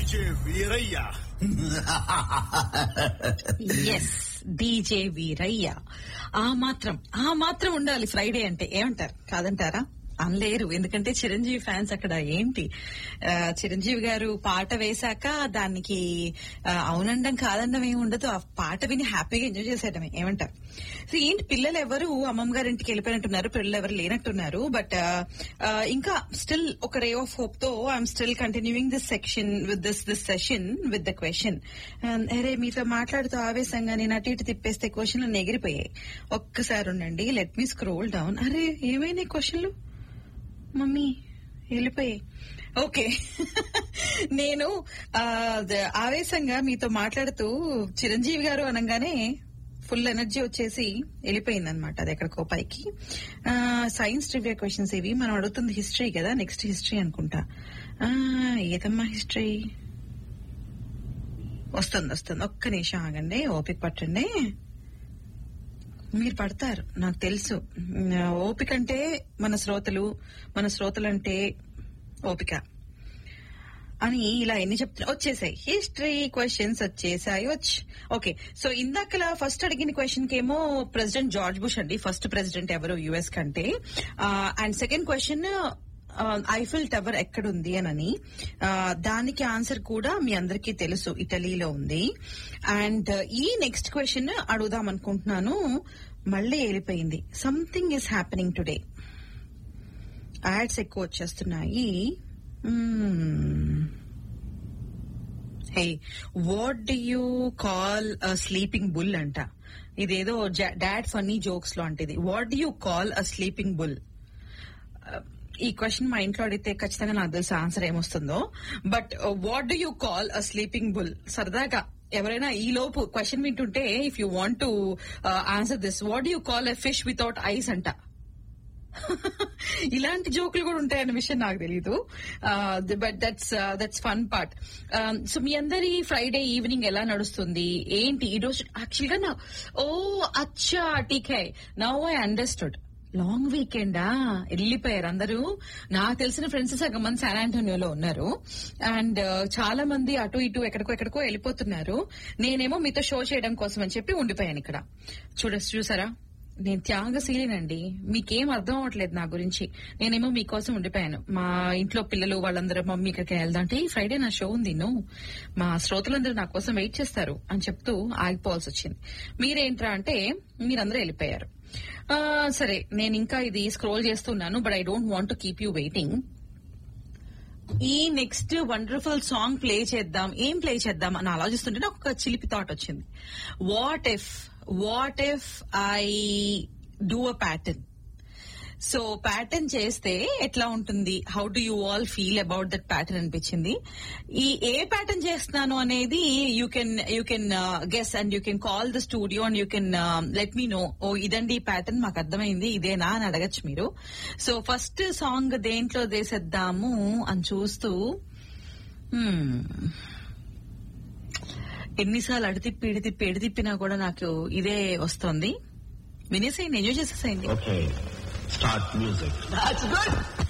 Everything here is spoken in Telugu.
DJ Veerayya yes DJ Veerayya ఆ మాత్రం ఆ మాత్రం ఉండాలి ఫ్రైడే అంటే ఏమంటారు కాదంటారా అనలేరు ఎందుకంటే చిరంజీవి ఫ్యాన్స్ అక్కడ ఏంటి ఆ, చిరంజీవి గారు పాట వేశాక దానికి ఆ, అవునండం కాదండం ఏమి ఉండదు ఆ పాట విని హ్యాపీగా ఎంజాయ్ చేసేయడమే ఏమంటారు సో ఏంటి పిల్లలు ఎవరు అమ్మమ్మ గారి ఇంటికి వెళ్ళిపోయినట్టున్నారు పిల్లలు ఎవరు లేనట్టున్నారు బట్ ఇంకా స్టిల్ ఒక రే ఆఫ్ హోప్ తో I'm still continuing this section with this this session with the question అరే మీతో మాట్లాడుతూ ఆవేశంగా నేను అటు ఇటు తిప్పేస్తే క్వశ్చన్లు నెగిరిపోయాయి ఒక్కసారి ఉండండి లెట్ మీ స్క్రోల్ డౌన్ అరే ఏమైనాయి క్వశ్చన్లు మమ్మీ వెళ్ళిపోయాయి ఓకే నేను ఆ, ద- ఆవేశంగా మీతో మాట్లాడుతూ చిరంజీవి గారు అనగానే ఫుల్ ఎనర్జీ వచ్చేసి వెళ్ళిపోయింది అనమాట అది ఎక్కడికో పైకి ఆ, సైన్స్ ట్రివియా క్వశ్చన్స్ ఇవి మనం అడుగుతుంది హిస్టరీ కదా నెక్స్ట్ హిస్టరీ అనుకుంటా ఆ, ఏదమ్మా హిస్టరీ వస్తుంది వస్తుంది ఒక్క నిమిషం ఆగండి ఓపిక పట్టండి మీరు పడతారు నాకు తెలుసు ఉమ్, ఓపిక అంటే మన శ్రోతలు మన శ్రోతలంటే ఓపిక అని ఇలా ఎన్ని చెప్తున్నా వచ్చేసాయి హిస్టరీ క్వశ్చన్స్ వచ్చేసాయి వచ్చి ఓకే సో ఇందాకలా ఫస్ట్ అడిగిన క్వశ్చన్ కేమో ప్రెసిడెంట్ జార్జ్ బుష్ అండి ఫస్ట్ ప్రెసిడెంట్ ఎవరు యుఎస్ కంటే and second question Eiffel tower ఎక్కడుంది అనని ఆ, దానికి ఆన్సర్ కూడా మీ అందరికీ తెలుసు ఇటలీలో ఉంది అండ్ ఈ నెక్స్ట్ క్వశ్చన్ అడుగుదాం అనుకుంటున్నాను మళ్ళీ వెళ్ళిపోయింది something is happening today ads ఎక్కువ వచ్చేస్తున్నాయి hey what do you call a sleeping bull అంట ఇదేదో డాడ్ ఫన్నీ జోక్స్ లో అంటే ఇది what do you call a sleeping bull ఈ క్వశ్చన్ మా ఇంట్లో అడిగితే ఖచ్చితంగా నాకు తెలుసు ఆన్సర్ ఏమొస్తుందో but what do you call a sleeping bull సరదాగా ఎవరైనా ఈ లోపు క్వశ్చన్ వింటుంటే if you want to answer this what you call a fish without ice అంట ఇలాంటి జోకులు కూడా ఉంటాయన్న విషయం నాకు తెలియదు but that's that's fun part so మీ అందరి ఫ్రైడే ఈవినింగ్ ఎలా నడుస్తుంది ఏంటి ఈ రోజు యాక్చువల్ గా నా ఓ అచ్చా టీకే నవ్ ఐ అండర్స్టూడ్ లాంగ్ వీకెండా వెళ్ళిపోయారు అందరూ నాకు తెలిసిన ఫ్రెండ్స్ సగం మంది శాన్ ఆంటోనియోలో ఉన్నారు అండ్ చాలా మంది అటు ఇటు ఎక్కడికో ఎక్కడికో వెళ్ళిపోతున్నారు నేనేమో మీతో షో చేయడం కోసం అని చెప్పి ఉండిపోయాను ఇక్కడ చూడ చూసారా నేను త్యాగశీలినండి మీకేం అర్థం అవ్వట్లేదు నా గురించి నేనేమో మీకోసం ఉండిపోయాను మా ఇంట్లో పిల్లలు వాళ్ళందరూ మమ్మీ ఇక్కడికి వెళ్దాం అంటే "ఈ ఫ్రైడే నా షో ఉంది నో మా శ్రోతలందరూ నా కోసం వెయిట్ చేస్తారు అని చెప్తూ ఆగిపోవాల్సి వచ్చింది మీరేంట్రా అంటే మీరందరూ వెళ్ళిపోయారు ఆ, సరే నేను ఇంకా ఇది స్క్రోల్ చేస్తున్నాను but I don't want to keep you waiting ఈ నెక్స్ట్ వండర్ఫుల్ సాంగ్ ప్లే చేద్దాం ఏం ప్లే చేద్దాం అని ఆలోచిస్తుంటే నాకు ఒక చిలిపి థాట్ వచ్చింది what if what if I do a pattern so pattern చేస్తే ఎట్లా ఉంటుంది how do you all feel about that pattern అనిపించింది ఈ ఏ ప్యాటర్న్ చేస్తున్నాను అనేది you can you can guess and you can call the studio and you can let me know ఓ ఇదండి ఈ ప్యాటర్న్ మాకు అర్థమైంది ఇదేనా అని అడగచ్చు మీరు సో ఫస్ట్ సాంగ్ దేంట్లో వేసేద్దాము అని చూస్తూ hmm, ఎన్నిసార్లు అడితిప్పి ఇడితిప్పి ఎడితిప్పినా కూడా నాకు ఇదే వస్తుంది వినేసేయండి ఎంజాయ్ చేసేసేయండి okay start music That's good.